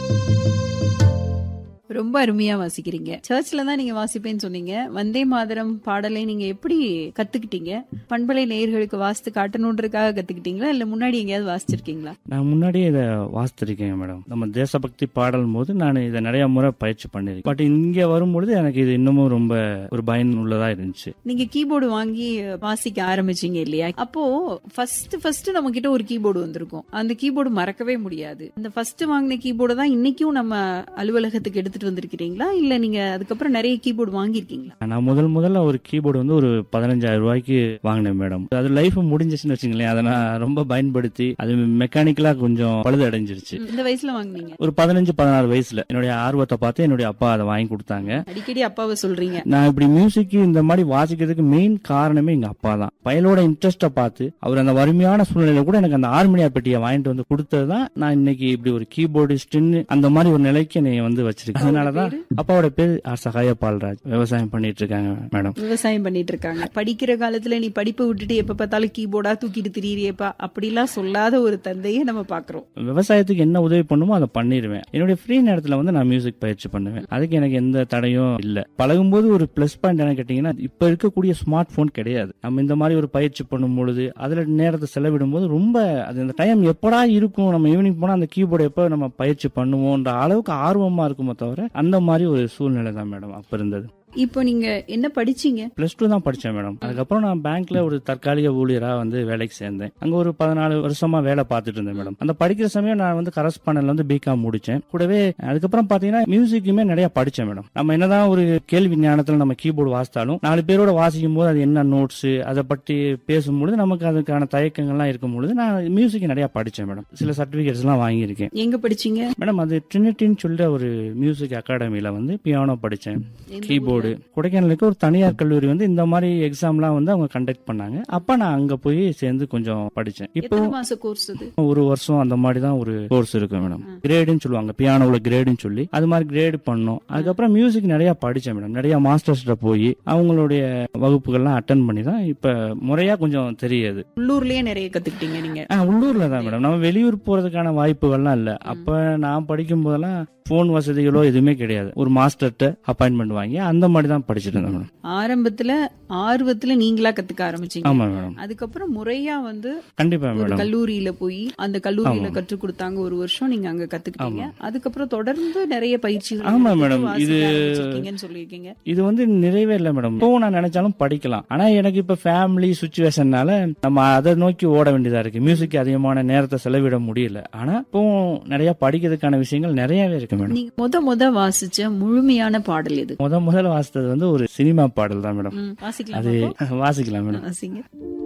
ரொம்ப அருமையா வாசிக்கிறீங்க சர்ச்ல தான் நீங்க வாசிப்பேன்னு சொன்னீங்க வந்தே மாதரம் பாடலை நீங்க எப்படி கத்துக்கிட்டீங்க பண்பலை நேயர்களுக்கு வாசித்து காட்டணுன்றதுக்காக கத்துக்கிட்டீங்களா இல்ல முன்னாடி எங்கேயாவது வாசிச்சிருக்கீங்களா நான் முன்னாடியே இதை வாசித்திருக்கேன் மேடம் நம்ம தேசபக்தி பாடல் போது நான் இதை நிறைய முறை பயிற்சி பண்ணிருக்கேன் பட் இங்க வரும்பொழுது எனக்கு இது இன்னமும் ரொம்ப ஒரு பயனுள்ளதா இருந்துச்சு நீங்க கீபோர்டு வாங்கி வாசிக்க ஆரம்பிச்சீங்க இல்லையா அப்போ ஃபர்ஸ்ட் ஃபர்ஸ்ட் நம்ம கிட்ட ஒரு கீபோர்டு வந்திருக்கும் அந்த கீபோர்டு மறக்கவே முடியாது அந்த ஃபர்ஸ்ட் வாங்கின கீபோர்டு தான் இன்னைக்கும் நம்ம அலுவலகத்துக்கு எடுத்துட்டு வந்திருக்கிறீங்களா இல்ல நீங்க அதுக்கப்புறம் நிறைய கீபோர்டு வாங்கியிருக்கீங்களா நான் முதல் முதல்ல ஒரு கீபோர்டு வந்து ஒரு பதினஞ்சாயிரம் ரூபாய்க்கு வாங்கினேன் மேடம் அது லைஃப் முடிஞ்சிச்சுன்னு வச்சுங்களேன் அதை நான் ரொம்ப பயன்படுத்தி அது மெக்கானிக்கலா கொஞ்சம் பழுது அடைஞ்சிருச்சு இந்த வயசுல வாங்குனீங்க ஒரு பதினஞ்சு பதினாறு வயசுல என்னுடைய ஆர்வத்தை பார்த்து என்னுடைய அப்பா அதை வாங்கி கொடுத்தாங்க அடிக்கடி அப்பாவை சொல்றீங்க நான் இப்படி மியூசிக் இந்த மாதிரி வாசிக்கிறதுக்கு மெயின் காரணமே எங்க அப்பா தான் பயலோட இன்ட்ரெஸ்ட பார்த்து அவர் அந்த வறுமையான சூழ்நிலையில கூட எனக்கு அந்த ஆர்மினியா பெட்டியை வாங்கிட்டு வந்து கொடுத்தது தான் நான் இன்னைக்கு இப்படி ஒரு கீபோர்டிஸ்ட்னு அந்த மாதிரி ஒரு நிலைக்கு என்னை வந்து வச்சிருக்கேன் அதனாலதான் அப்பாவோட பேர் ஆர் சகாய பால்ராஜ் விவசாயம் பண்ணிட்டு இருக்காங்க மேடம் விவசாயம் பண்ணிட்டு இருக்காங்க படிக்கிற காலத்துல நீ படிப்பை விட்டுட்டு எப்ப பார்த்தாலும் கீபோர்டா தூக்கிட்டு திரியறியப்பா அப்படிலாம் சொல்லாத ஒரு தந்தையை நம்ம பாக்குறோம் விவசாயத்துக்கு என்ன உதவி பண்ணுமோ அதை பண்ணிடுவேன் என்னுடைய ஃப்ரீ நேரத்துல வந்து நான் மியூசிக் பயிற்சி பண்ணுவேன் அதுக்கு எனக்கு எந்த தடையும் இல்ல பழகும்போது ஒரு பிளஸ் பாயிண்ட் என்ன கேட்டீங்கன்னா இப்ப இருக்கக்கூடிய ஸ்மார்ட் போன் கிடையாது நம்ம இந்த மாதிரி ஒரு பயிற்சி பண்ணும் பொழுது அதுல நேரத்தை செலவிடும் போது ரொம்ப அது அந்த டைம் எப்படா இருக்கும் நம்ம ஈவினிங் போனா அந்த கீபோர்டு எப்ப நம்ம பயிற்சி பண்ணுவோம்ன்ற அளவுக்கு ஆர்வமா இருக்குமோ தவிர அந்த மாதிரி ஒரு சூழ்நிலை தான் மேடம் அப்ப இருந்தது இப்போ நீங்க என்ன படிச்சீங்க பிளஸ் டூ தான் படிச்சேன் மேடம் அதுக்கப்புறம் நான் பேங்க்ல ஒரு தற்காலிக ஊழியரா வந்து வேலைக்கு சேர்ந்தேன் அங்க ஒரு பதினாலு வருஷமா வேலை பார்த்துட்டு இருந்தேன் மேடம் அந்த படிக்கிற சமயம் நான் வந்து கரஸ்பாண்டன்ல வந்து பிகாம் முடிச்சேன் கூடவே அதுக்கப்புறம் பாத்தீங்கன்னா மியூசிக்குமே நிறைய படிச்சேன் மேடம் நம்ம என்னதான் ஒரு கேள்வி ஞானத்துல நம்ம கீபோர்டு வாசித்தாலும் நாலு பேரோட வாசிக்கும் போது அது என்ன நோட்ஸ் அதை பற்றி பேசும்பொழுது நமக்கு அதுக்கான தயக்கங்கள்லாம் இருக்கும் பொழுது நான் மியூசிக் நிறைய படிச்சேன் மேடம் சில சர்டிபிகேட்ஸ் எல்லாம் வாங்கியிருக்கேன் எங்க படிச்சீங்க மேடம் அது ட்ரினிட்டின்னு சொல்லிட்டு ஒரு மியூசிக் அகாடமில வந்து பியானோ படிச்சேன் எந்த கீபோர்டு கொடைக்கானலுக்கு ஒரு தனியார் கல்லூரி வந்து இந்த மாதிரி எக்ஸாம்லாம் வந்து அவங்க கண்டக்ட் பண்ணாங்க அப்ப நான் அங்க போய் சேர்ந்து கொஞ்சம் படிச்சேன் இப்போ எத்தனை மாச கோர்ஸ் அது ஒரு வருஷம் அந்த மாதிரி தான் ஒரு கோர்ஸ் இருக்கு மேடம் கிரேடுன்னு சொல்லுவாங்க பியானோல கிரேடுன்னு சொல்லி அது மாதிரி கிரேடு பண்ணோம் அதுக்கப்புறம் மியூசிக் நிறைய படிச்சேன் மேடம் நிறைய மாஸ்டர்ஸ்ட போய் அவங்களுடைய வகுப்புகள்லாம் அட்டன் பண்ணி தான் இப்ப முறையா கொஞ்சம் தெரியுது உள்ளூர்லயே நிறைய கத்துக்கிட்டீங்க நீங்க ஆ, உள்ளூர்ல தான் மேடம் நம்ம வெளியூர் போறதுக்கான வாய்ப்புகள்லாம் இல்ல அப்ப நான் படிக்கும் போதெல்லாம் போன் வசதிகளோ எதுவுமே கிடையாது ஒரு மாஸ்டர்கிட்ட அப்பாயின்மெண்ட் வாங்கி அந்த மாதிரி தான் படிச்சுட்டு இருந்தேன் மேடம் ஆரம்பத்துல ஆர்வத்துல நீங்களா கத்துக்க ஆரம்பிச்சீங்க ஆமா மேடம் அதுக்கப்புறம் முறையா வந்து கண்டிப்பா ஒரு மேடம் கல்லூரியில போய் அந்த கல்லூரியில கற்றுக் கொடுத்தாங்க ஒரு வருஷம் நீங்க அங்க கத்துக்கிட்டீங்க அதுக்கப்புறம் தொடர்ந்து நிறைய பயிற்சிகள் ஆமா எடுத்து மேடம், வாசிக்க இது- ஆரம்பிச்சிருக்கீங்கன்னு சொல்லியிருக்கீங்க இது வந்து நிறைவே இல்லை மேடம் இப்போ நான் நினைச்சாலும் படிக்கலாம் ஆனா எனக்கு இப்ப ஃபேமிலி சுச்சுவேஷன்னால நம்ம அதை நோக்கி ஓட வேண்டியதா இருக்கு மியூசிக் அதிகமான நேரத்தை செலவிட முடியல ஆனா இப்போ நிறைய படிக்கிறதுக்கான விஷயங்கள் நிறையவே இருக்கு மேடம் நீங்க முத முத வாசிச்ச முழுமையான பாடல் எது முத முதல்ல வாசித்தது வந்து ஒரு சினிமா பாடல் தான் மேடம் ம், வாசிக்கலாம் அது பாப்போம். வாசிக்கலாம் மேடம் வாசிங்க